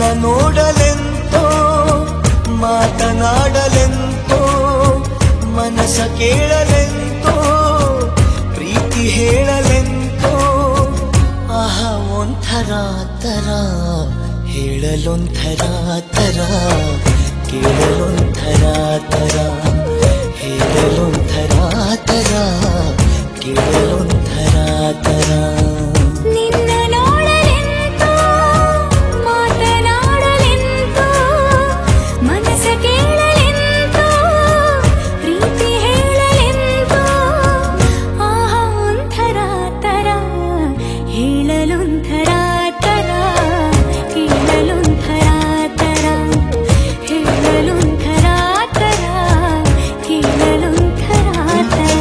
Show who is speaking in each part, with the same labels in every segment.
Speaker 1: ನೋಡಲೆಂತೋ ಮಾತನಾಡಲೆಂತೋ ಮನಸ ಕೇಳಲೆಂತೋ ಪ್ರೀತಿ ಹೇಳಲೆಂತೋ ಆಹ ಒಂಥರ ತರ ಹೇಳಲೊಂಥರ ತರ ಕೇಳಲೊಂಥರ ತರ ಹೇಳಲೊಂಥರ ತರ ಕೇಳಲೊಂಥರ ತರ
Speaker 2: ನಿನ್ನ ನೋಡಲೆಂತೋ ಮಾತನಾಡಲೆಂತೋ ಮನಸ ಕೇಳಲೆಂತೋ ಪ್ರೀತಿ ಹೇಳಲೆಂತೋ ಆಹ ಒಂಥರ ತರ ಹೇಳಲೊಂಥರ ತರ ಕೇಳಲೊಂಥರ ತರ ಹೇಳಲೊಂಥರ ತರ ಕೇಳಲೊಂಥರ ತರ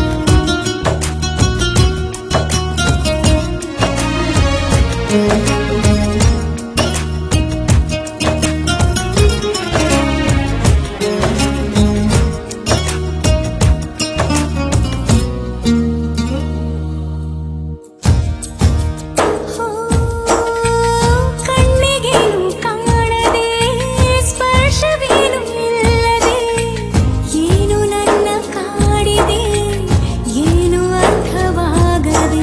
Speaker 2: ಕಣ್ಣಿಗೇನು ಕಾಣದೆ ಸ್ಪರ್ಶವೇನು ಇಲ್ಲದೆ ಏನು ನನ್ನ ಕಾಡಿದೆ ಏನು ಅರ್ಥವಾಗದೆ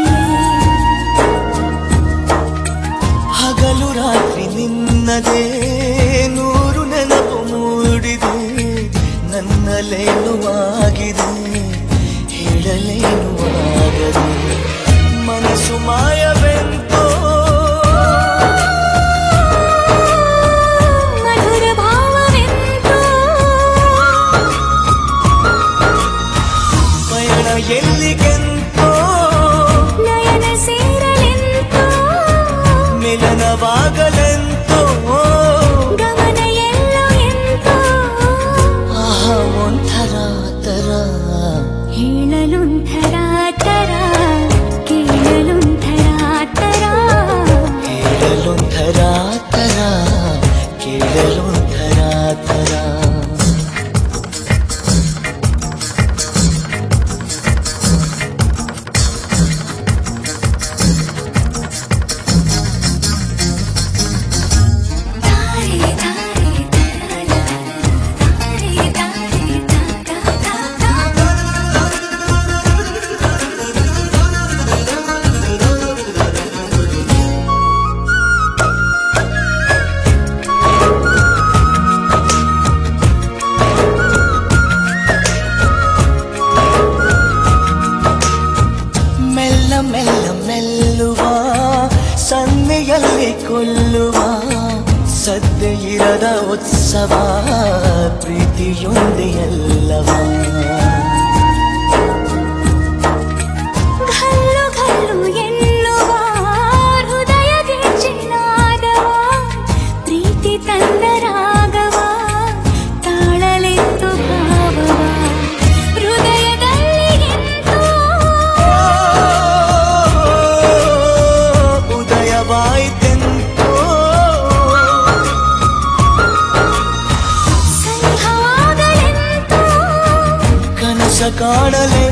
Speaker 1: ಹಗಲು ರಾತ್ರಿ ನಿನ್ನದೇ ನೂರು ನೆನಪು ಮೂಡಿದೆ ನನ್ನಲ್ಲೇನು ಆಗಿದೆ ಹೇಳಲೇನು ಆಗದೆ ಮನಸ್ಸು ಮಾಯವೆಂತೋ
Speaker 2: ಮಧುರ ಭಾವವೆಂತೋ
Speaker 1: ಪಯಣ ಎಲ್ಲಿಗೆಂತೋ
Speaker 2: ನಯನ ಸೇರಲೆಂತೋ
Speaker 1: ಮಿಲನವಾಗಲೆಂತೋ
Speaker 2: ಗಮನ ಎಲ್ಲೋ ಎಂತೋ
Speaker 1: ಆಹ ಒಂಥರ ತರ
Speaker 2: ಹೇಳಲೊಂಥರ ತರ ಕೇಳಲೊಂಥರ ತರ
Speaker 1: ಹೇಳಲೊಂಥರ ತರ ಕೇಳಲೊಂಥರ ತರ
Speaker 2: ತಾರೆ ತಾರೆ ತರ ತಾರೆ ತಾರೆ ತಾ
Speaker 1: ಮೆಲ್ಲ ಮೆಲ್ಲ ಮೆಲ್ಲುವ ಸನ್ನೆಯಲ್ಲಿ ಕೊಲ್ಲುವ ಸದ್ಯ ಇರದ ಉತ್ಸವ ಪ್ರೀತಿಯೊಂದೇ ಎಲ್ಲವ
Speaker 2: ಘಲ್ಲು ಘಲ್ಲು ಎನ್ನುವ ಹೃದಯಗೆ ಚಿನ್ನಾದವ ಪ್ರೀತಿ ತಂದ ರಾಗವ ತಾಳಲೆಂತು ಭಾವವ ಹೃದಯದಲ್ಲಿ ಎಂತೋ
Speaker 1: ಉದಯವಾಯಿತೆಂತೋ
Speaker 2: ಸಂಘವಾಗಲೆಂತೋ
Speaker 1: ಕನಸ ಕಾಣಲೆ